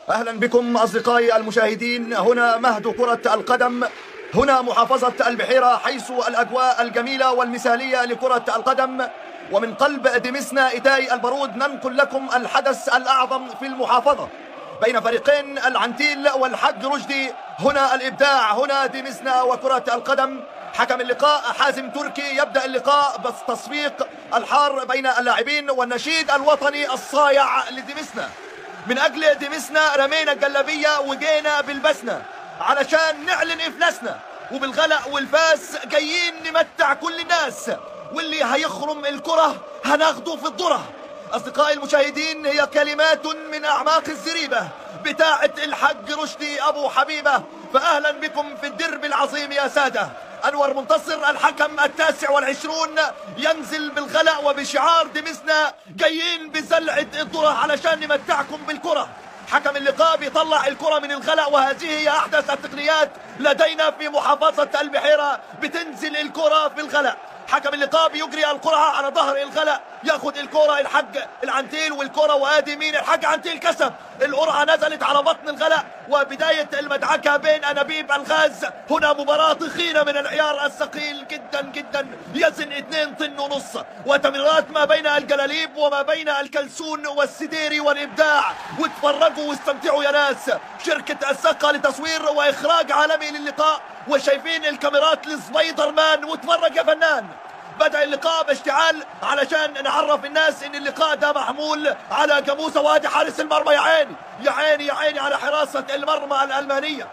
أهلا بكم أصدقائي المشاهدين هنا مهد كرة القدم هنا محافظة البحيرة حيث الأجواء الجميلة والمثالية لكرة القدم ومن قلب دمسنا إتاي البارود ننقل لكم الحدث الأعظم في المحافظة بين فريقين العنتيل والحج رشدي هنا الإبداع هنا دمسنا وكرة القدم حكم اللقاء حازم تركي يبدأ اللقاء بالتصفيق الحار بين اللاعبين والنشيد الوطني الصايع لدمسنا من أجل دمسنا رمينا الجلابية وجينا بالبسنا علشان نعلن إفلاسنا وبالغلق والفاس جايين نمتع كل الناس واللي هيخرم الكرة هناخده في الذرة أصدقائي المشاهدين هي كلمات من أعماق الزريبة بتاعة الحج رشدي أبو حبيبة فأهلا بكم في الدرب العظيم يا سادة أنور منتصر الحكم التاسع والعشرون ينزل بالغلاء وبشعار دمسنا جايين بزلعة الذرة علشان نمتعكم بالكرة حكم اللقاء بيطلع الكرة من الغلاء وهذه هي أحدث التقنيات لدينا في محافظة البحيرة بتنزل الكرة في الغلاء حكم اللقاء بيجري القرعة على ظهر الغلاء ياخد الكرة الحج العنتيل والكرة وادي مين الحج عنتيل كسب القرعة نزلت على بطن الغلاء وبداية المدعكة بين أنابيب الغاز هنا مباراة تخينة من العيار الثقيل جدا جدا يزن 2 طن ونص وتمريرات ما بين الجلاليب وما بين الكلسون والسديري والإبداع واتفرجوا واستمتعوا يا ناس شركة السقة لتصوير وإخراج عالمي للقاء وشايفين الكاميرات لسبايدر مان واتفرج يا فنان بدأ اللقاء باشتعال علشان نعرف الناس ان اللقاء ده محمول على جاموسة وادي حارس المرمى يا عيني يا عيني يا عيني على حراسة المرمى الألمانية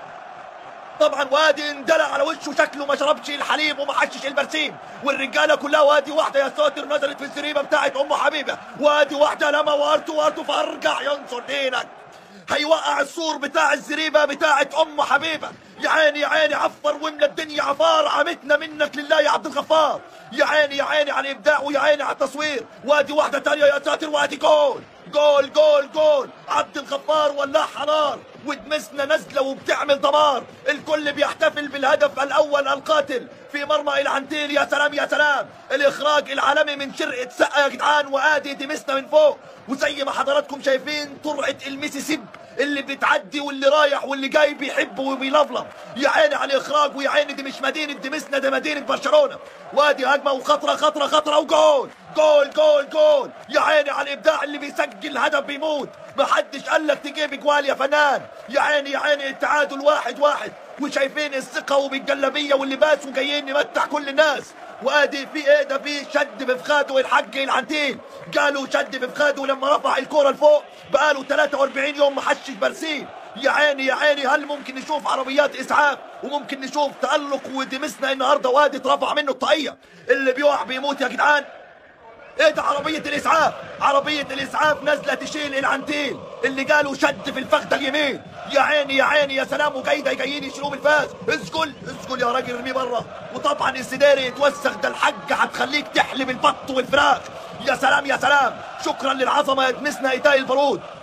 طبعا وادي اندلع على وشه شكله ما شربش الحليب وما حشش البرسيم والرجاله كلها وادي واحده يا ساتر نزلت في الزريبه بتاعت ام حبيبه وادي واحده لما وارتو وارتو فارجع ينصر دينك هيوقع السور بتاع الزريبه بتاعت ام حبيبه يا عيني يا عيني عفر واملى الدنيا عفار عمتنا منك لله يا عبد الغفار يا عيني يا عيني على الابداع ويا عيني على التصوير وادي واحده تانية يا ساتر وادي جول جول جول جول عبد الغفار ولعها نار ودمسنا نزله وبتعمل دمار الكل بيحتفل بالهدف الاول القاتل في مرمى العنتيل يا سلام يا سلام الاخراج العالمي من شرقه سقه يا جدعان وادي دمسنا من فوق وزي ما حضراتكم شايفين طرعه الميسيسيب اللي بتعدي واللي رايح واللي جاي بيحب وبيلفلف يا عيني على الاخراج ويا عيني دي مش مدينه دمسنا ده مدينه برشلونه وادي هجمه وخطره خطره خطره وجول جول جول جول يا عيني على الابداع اللي بيسجل هدف بيموت محدش قال لك تجيب جوال يا فنان يا عيني يا عيني التعادل واحد واحد وشايفين الثقه وبالجلابيه واللباس وجايين نمتع كل الناس وادي في ايه ده في شد بفخاده الحج العنتيل قالوا شد بفخاده لما رفع الكوره لفوق بقاله 43 يوم ما حشش برسيم يا عيني يا عيني هل ممكن نشوف عربيات اسعاف وممكن نشوف تألق ودمسنا النهارده وادي اترفع منه الطاقيه اللي بيقع بيموت يا جدعان ايه ده عربية الاسعاف عربية الاسعاف نازلة تشيل العنتيل اللي قالوا شد في الفخدة اليمين يا عيني يا عيني يا سلام وجايدة جايين يشيلوه بالفاس اسكل اسكل يا راجل ارميه بره وطبعا السداري يتوسخ ده الحاجة هتخليك تحلب البط والفراخ يا سلام يا سلام شكرا للعظمة يا دمسنا ايتاي البارود